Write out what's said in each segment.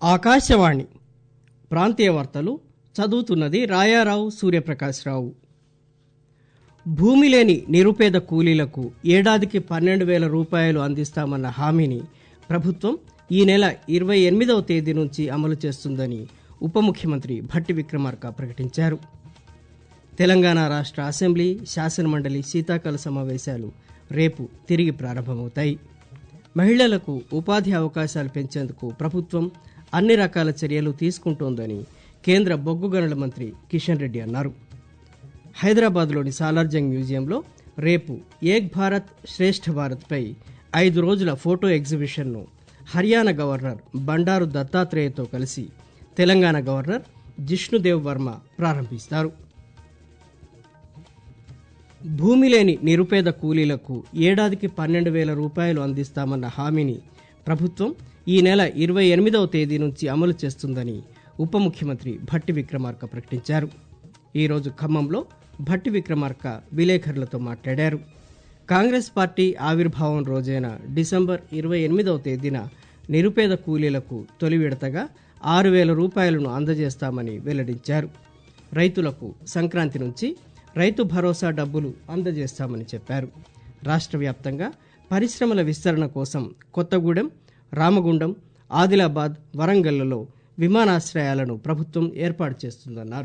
ఆకాశవాణి ప్రాంతీయ వార్తలు చదువుతున్నది రాయారావు సూర్యప్రకాశ్రావు భూమి లేని నిరుపేద కూలీలకు ఏడాదికి పన్నెండు వేల రూపాయలు అందిస్తామన్న హామీని ప్రభుత్వం ఈ నెల ఇరవై ఎనిమిదవ తేదీ నుంచి అమలు చేస్తుందని ఉప ముఖ్యమంత్రి భట్టి విక్రమార్క ప్రకటించారు తెలంగాణ రాష్ట్ర అసెంబ్లీ శాసనమండలి శీతాకాల సమావేశాలు రేపు తిరిగి ప్రారంభమవుతాయి మహిళలకు ఉపాధి అవకాశాలు పెంచేందుకు ప్రభుత్వం అన్ని రకాల చర్యలు తీసుకుంటోందని కేంద్ర బొగ్గు గనుల మంత్రి కిషన్ రెడ్డి అన్నారు హైదరాబాద్లోని సాలార్జంగ్ మ్యూజియంలో రేపు ఏక్ భారత్ శ్రేష్ఠ భారత్పై ఐదు రోజుల ఫోటో ఎగ్జిబిషన్ను హర్యానా గవర్నర్ బండారు దత్తాత్రేయతో కలిసి తెలంగాణ గవర్నర్ జిష్ణుదేవ్ వర్మ ప్రారంభిస్తారు భూమి లేని నిరుపేద కూలీలకు ఏడాదికి పన్నెండు వేల రూపాయలు అందిస్తామన్న హామీని ప్రభుత్వం ఈ నెల ఇరవై ఎనిమిదవ తేదీ నుంచి అమలు చేస్తుందని ఉప ముఖ్యమంత్రి భట్టి విక్రమార్క ప్రకటించారు ఈరోజు ఖమ్మంలో భట్టి విక్రమార్క విలేకరులతో మాట్లాడారు కాంగ్రెస్ పార్టీ ఆవిర్భావం రోజైన డిసెంబర్ ఇరవై ఎనిమిదవ తేదీన నిరుపేద కూలీలకు తొలి విడతగా ఆరు వేల రూపాయలను అందజేస్తామని వెల్లడించారు రైతులకు సంక్రాంతి నుంచి రైతు భరోసా డబ్బులు అందజేస్తామని చెప్పారు రాష్ట్ర వ్యాప్తంగా పరిశ్రమల విస్తరణ కోసం కొత్తగూడెం రామగుండం ఆదిలాబాద్ వరంగల్లలో విమానాశ్రయాలను ప్రభుత్వం ఏర్పాటు చేస్తుందన్నారు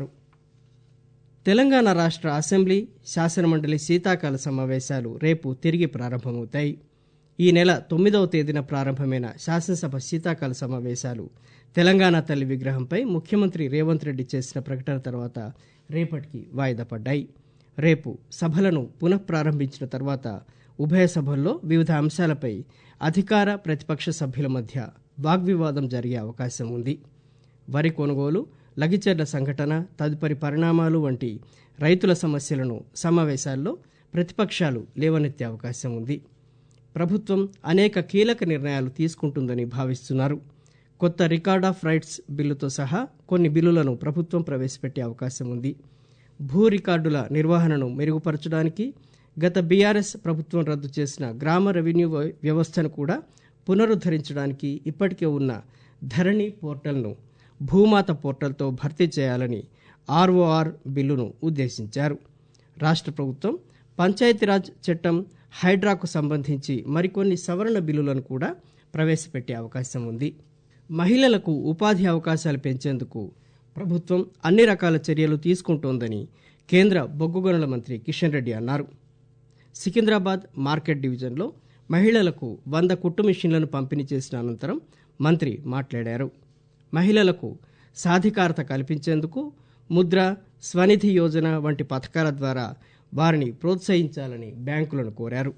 తెలంగాణ రాష్ట్ర అసెంబ్లీ శాసనమండలి శీతాకాల సమావేశాలు రేపు తిరిగి ప్రారంభమవుతాయి ఈ నెల తొమ్మిదవ తేదీన ప్రారంభమైన శాసనసభ శీతాకాల సమావేశాలు తెలంగాణ తల్లి విగ్రహంపై ముఖ్యమంత్రి రేవంత్ రెడ్డి చేసిన ప్రకటన తర్వాత రేపటికి వాయిదా పడ్డాయి రేపు సభలను పునఃప్రారంభించిన తర్వాత ఉభయ సభల్లో వివిధ అంశాలపై అధికార ప్రతిపక్ష సభ్యుల మధ్య వాగ్వివాదం జరిగే అవకాశం ఉంది వరి కొనుగోలు లగిచెర్ల సంఘటన తదుపరి పరిణామాలు వంటి రైతుల సమస్యలను సమావేశాల్లో ప్రతిపక్షాలు లేవనెత్తే అవకాశం ఉంది ప్రభుత్వం అనేక కీలక నిర్ణయాలు తీసుకుంటుందని భావిస్తున్నారు కొత్త రికార్డ్ ఆఫ్ రైట్స్ బిల్లుతో సహా కొన్ని బిల్లులను ప్రభుత్వం ప్రవేశపెట్టే అవకాశం ఉంది భూ రికార్డుల నిర్వహణను మెరుగుపరచడానికి గత బీఆర్ఎస్ ప్రభుత్వం రద్దు చేసిన గ్రామ రెవెన్యూ వ్యవస్థను కూడా పునరుద్ధరించడానికి ఇప్పటికే ఉన్న ధరణి పోర్టల్ను భూమాత పోర్టల్తో భర్తీ చేయాలని ఆర్ఓఆర్ బిల్లును ఉద్దేశించారు రాష్ట్ర ప్రభుత్వం పంచాయతీరాజ్ చట్టం హైడ్రాకు సంబంధించి మరికొన్ని సవరణ బిల్లులను కూడా ప్రవేశపెట్టే అవకాశం ఉంది మహిళలకు ఉపాధి అవకాశాలు పెంచేందుకు ప్రభుత్వం అన్ని రకాల చర్యలు తీసుకుంటోందని కేంద్ర బొగ్గు గనుల మంత్రి కిషన్ రెడ్డి అన్నారు సికింద్రాబాద్ మార్కెట్ డివిజన్లో మహిళలకు వంద కుట్టు మిషన్లను పంపిణీ చేసిన అనంతరం మంత్రి మాట్లాడారు మహిళలకు సాధికారత కల్పించేందుకు ముద్ర స్వనిధి యోజన వంటి పథకాల ద్వారా వారిని ప్రోత్సహించాలని బ్యాంకులను కోరారు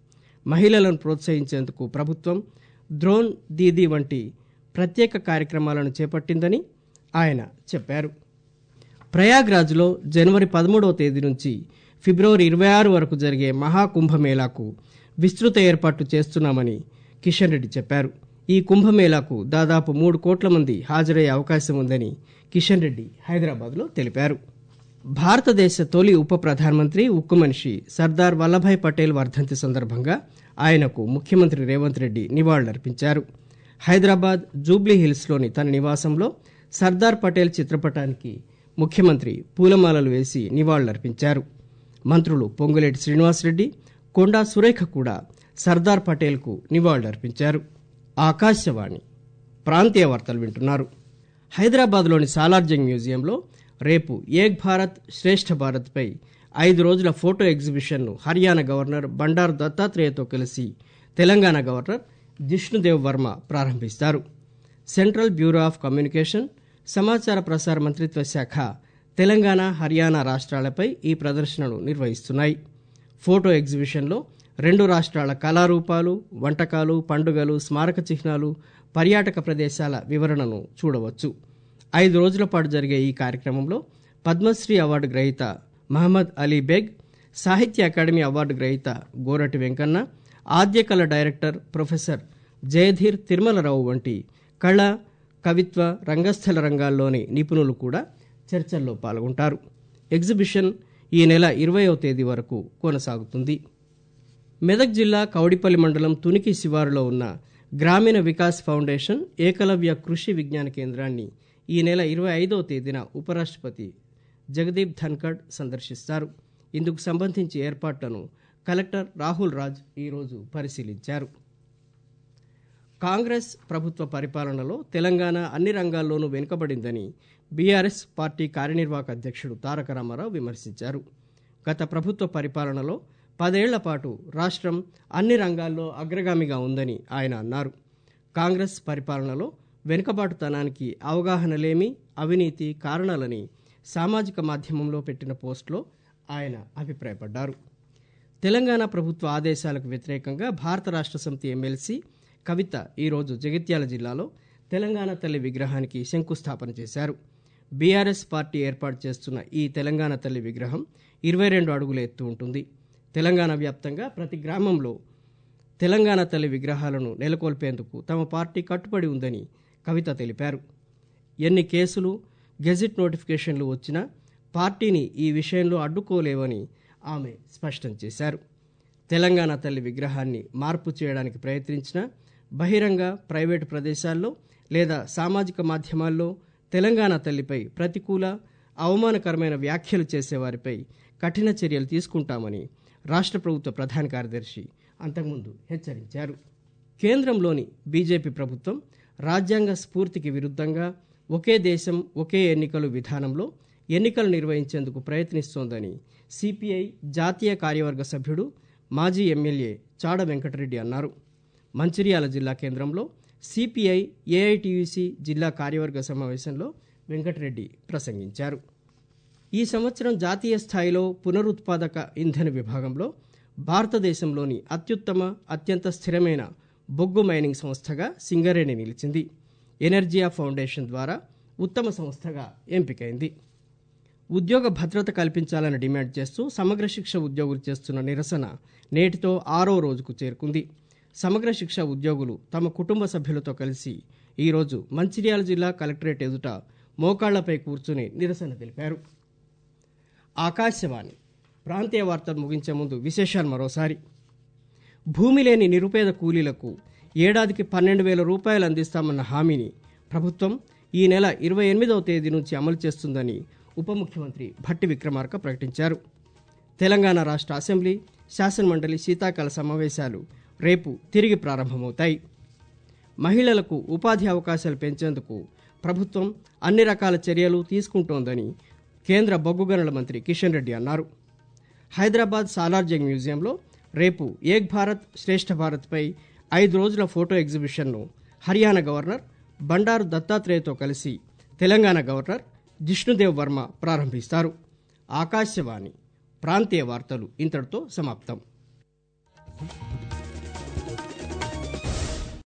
మహిళలను ప్రోత్సహించేందుకు ప్రభుత్వం ద్రోన్ దీదీ వంటి ప్రత్యేక కార్యక్రమాలను చేపట్టిందని ఆయన చెప్పారు ప్రయాగ్రాజ్లో జనవరి పదమూడవ తేదీ నుంచి ఫిబ్రవరి ఇరవై ఆరు వరకు జరిగే మహాకుంభమేళాకు విస్తృత ఏర్పాట్లు చేస్తున్నామని కిషన్ రెడ్డి చెప్పారు ఈ కుంభమేళాకు దాదాపు మూడు కోట్ల మంది హాజరయ్యే అవకాశం ఉందని కిషన్ రెడ్డి హైదరాబాద్లో తెలిపారు భారతదేశ తొలి ఉప ప్రధానమంత్రి ఉక్కు మనిషి సర్దార్ వల్లభాయ్ పటేల్ వర్ధంతి సందర్భంగా ఆయనకు ముఖ్యమంత్రి రేవంత్ రెడ్డి నివాళులర్పించారు హైదరాబాద్ జూబ్లీ హిల్స్లోని తన నివాసంలో సర్దార్ పటేల్ చిత్రపటానికి ముఖ్యమంత్రి పూలమాలలు వేసి నివాళులర్పించారు మంత్రులు పొంగులేటి శ్రీనివాసరెడ్డి కొండా సురేఖ కూడా సర్దార్ పటేల్కు నివాళులర్పించారు ఆకాశవాణి ప్రాంతీయ వార్తలు వింటున్నారు హైదరాబాద్లోని సాలార్జంగ్ మ్యూజియంలో రేపు ఏక్ భారత్ శ్రేష్ఠ భారత్పై ఐదు రోజుల ఫోటో ఎగ్జిబిషన్ను హర్యానా గవర్నర్ బండారు దత్తాత్రేయతో కలిసి తెలంగాణ గవర్నర్ జిష్ణుదేవ్ వర్మ ప్రారంభిస్తారు సెంట్రల్ బ్యూరో ఆఫ్ కమ్యూనికేషన్ సమాచార ప్రసార మంత్రిత్వ శాఖ తెలంగాణ హర్యానా రాష్ట్రాలపై ఈ ప్రదర్శనను నిర్వహిస్తున్నాయి ఫోటో ఎగ్జిబిషన్లో రెండు రాష్ట్రాల కళారూపాలు వంటకాలు పండుగలు స్మారక చిహ్నాలు పర్యాటక ప్రదేశాల వివరణను చూడవచ్చు ఐదు రోజుల పాటు జరిగే ఈ కార్యక్రమంలో పద్మశ్రీ అవార్డు గ్రహీత మహమ్మద్ అలీ బేగ్ సాహిత్య అకాడమీ అవార్డు గ్రహీత గోరటి వెంకన్న ఆద్య కళ డైరెక్టర్ ప్రొఫెసర్ జయధీర్ తిరుమలరావు వంటి కళ కవిత్వ రంగస్థల రంగాల్లోని నిపుణులు కూడా చర్చల్లో పాల్గొంటారు ఎగ్జిబిషన్ ఈ నెల ఇరవయవ తేదీ వరకు కొనసాగుతుంది మెదక్ జిల్లా కౌడిపల్లి మండలం తునికి శివారులో ఉన్న గ్రామీణ వికాస్ ఫౌండేషన్ ఏకలవ్య కృషి విజ్ఞాన కేంద్రాన్ని ఈ నెల ఇరవై ఐదవ తేదీన ఉపరాష్ట్రపతి జగదీప్ ధన్కడ్ సందర్శిస్తారు ఇందుకు సంబంధించి ఏర్పాట్లను కలెక్టర్ రాహుల్ రాజ్ ఈరోజు పరిశీలించారు కాంగ్రెస్ ప్రభుత్వ పరిపాలనలో తెలంగాణ అన్ని రంగాల్లోనూ వెనుకబడిందని బీఆర్ఎస్ పార్టీ కార్యనిర్వాహక అధ్యక్షుడు తారక రామారావు విమర్శించారు గత ప్రభుత్వ పరిపాలనలో పదేళ్ల పాటు రాష్ట్రం అన్ని రంగాల్లో అగ్రగామిగా ఉందని ఆయన అన్నారు కాంగ్రెస్ పరిపాలనలో వెనుకబాటుతనానికి అవగాహన లేమి అవినీతి కారణాలని సామాజిక మాధ్యమంలో పెట్టిన పోస్టులో ఆయన అభిప్రాయపడ్డారు తెలంగాణ ప్రభుత్వ ఆదేశాలకు వ్యతిరేకంగా భారత రాష్ట్ర సమితి ఎమ్మెల్సీ కవిత ఈరోజు జగిత్యాల జిల్లాలో తెలంగాణ తల్లి విగ్రహానికి శంకుస్థాపన చేశారు బీఆర్ఎస్ పార్టీ ఏర్పాటు చేస్తున్న ఈ తెలంగాణ తల్లి విగ్రహం ఇరవై రెండు అడుగుల ఎత్తు ఉంటుంది తెలంగాణ వ్యాప్తంగా ప్రతి గ్రామంలో తెలంగాణ తల్లి విగ్రహాలను నెలకొల్పేందుకు తమ పార్టీ కట్టుబడి ఉందని కవిత తెలిపారు ఎన్ని కేసులు గెజిట్ నోటిఫికేషన్లు వచ్చినా పార్టీని ఈ విషయంలో అడ్డుకోలేవని ఆమె స్పష్టం చేశారు తెలంగాణ తల్లి విగ్రహాన్ని మార్పు చేయడానికి ప్రయత్నించిన బహిరంగ ప్రైవేటు ప్రదేశాల్లో లేదా సామాజిక మాధ్యమాల్లో తెలంగాణ తల్లిపై ప్రతికూల అవమానకరమైన వ్యాఖ్యలు చేసేవారిపై కఠిన చర్యలు తీసుకుంటామని రాష్ట్ర ప్రభుత్వ ప్రధాన కార్యదర్శి అంతకుముందు హెచ్చరించారు కేంద్రంలోని బీజేపీ ప్రభుత్వం రాజ్యాంగ స్ఫూర్తికి విరుద్ధంగా ఒకే దేశం ఒకే ఎన్నికలు విధానంలో ఎన్నికలు నిర్వహించేందుకు ప్రయత్నిస్తోందని సిపిఐ జాతీయ కార్యవర్గ సభ్యుడు మాజీ ఎమ్మెల్యే చాడ వెంకటరెడ్డి అన్నారు మంచిర్యాల జిల్లా కేంద్రంలో సిపిఐ ఏఐటియుసి జిల్లా కార్యవర్గ సమావేశంలో వెంకటరెడ్డి ప్రసంగించారు ఈ సంవత్సరం జాతీయ స్థాయిలో పునరుత్పాదక ఇంధన విభాగంలో భారతదేశంలోని అత్యుత్తమ అత్యంత స్థిరమైన బొగ్గు మైనింగ్ సంస్థగా సింగరేణి నిలిచింది ఎనర్జియా ఫౌండేషన్ ద్వారా ఉత్తమ సంస్థగా ఎంపికైంది ఉద్యోగ భద్రత కల్పించాలని డిమాండ్ చేస్తూ సమగ్ర శిక్ష ఉద్యోగులు చేస్తున్న నిరసన నేటితో ఆరో రోజుకు చేరుకుంది సమగ్ర శిక్ష ఉద్యోగులు తమ కుటుంబ సభ్యులతో కలిసి ఈరోజు మంచిర్యాల జిల్లా కలెక్టరేట్ ఎదుట మోకాళ్లపై కూర్చుని నిరసన తెలిపారు ఆకాశవాణి ప్రాంతీయ వార్తలు ముగించే ముందు విశేషాలు మరోసారి భూమి లేని నిరుపేద కూలీలకు ఏడాదికి పన్నెండు వేల రూపాయలు అందిస్తామన్న హామీని ప్రభుత్వం ఈ నెల ఇరవై ఎనిమిదవ తేదీ నుంచి అమలు చేస్తుందని ఉప ముఖ్యమంత్రి భట్టి విక్రమార్క ప్రకటించారు తెలంగాణ రాష్ట్ర అసెంబ్లీ శాసనమండలి శీతాకాల సమావేశాలు రేపు తిరిగి ప్రారంభమవుతాయి మహిళలకు ఉపాధి అవకాశాలు పెంచేందుకు ప్రభుత్వం అన్ని రకాల చర్యలు తీసుకుంటోందని కేంద్ర బొగ్గు గనుల మంత్రి కిషన్ రెడ్డి అన్నారు హైదరాబాద్ సాలార్జంగ్ మ్యూజియంలో రేపు ఏక్ భారత్ శ్రేష్ఠ భారత్పై ఐదు రోజుల ఫోటో ఎగ్జిబిషన్ను హర్యానా గవర్నర్ బండారు దత్తాత్రేయతో కలిసి తెలంగాణ గవర్నర్ జిష్ణుదేవ్ వర్మ ప్రారంభిస్తారు ఆకాశవాణి ప్రాంతీయ వార్తలు ఇంతటితో సమాప్తం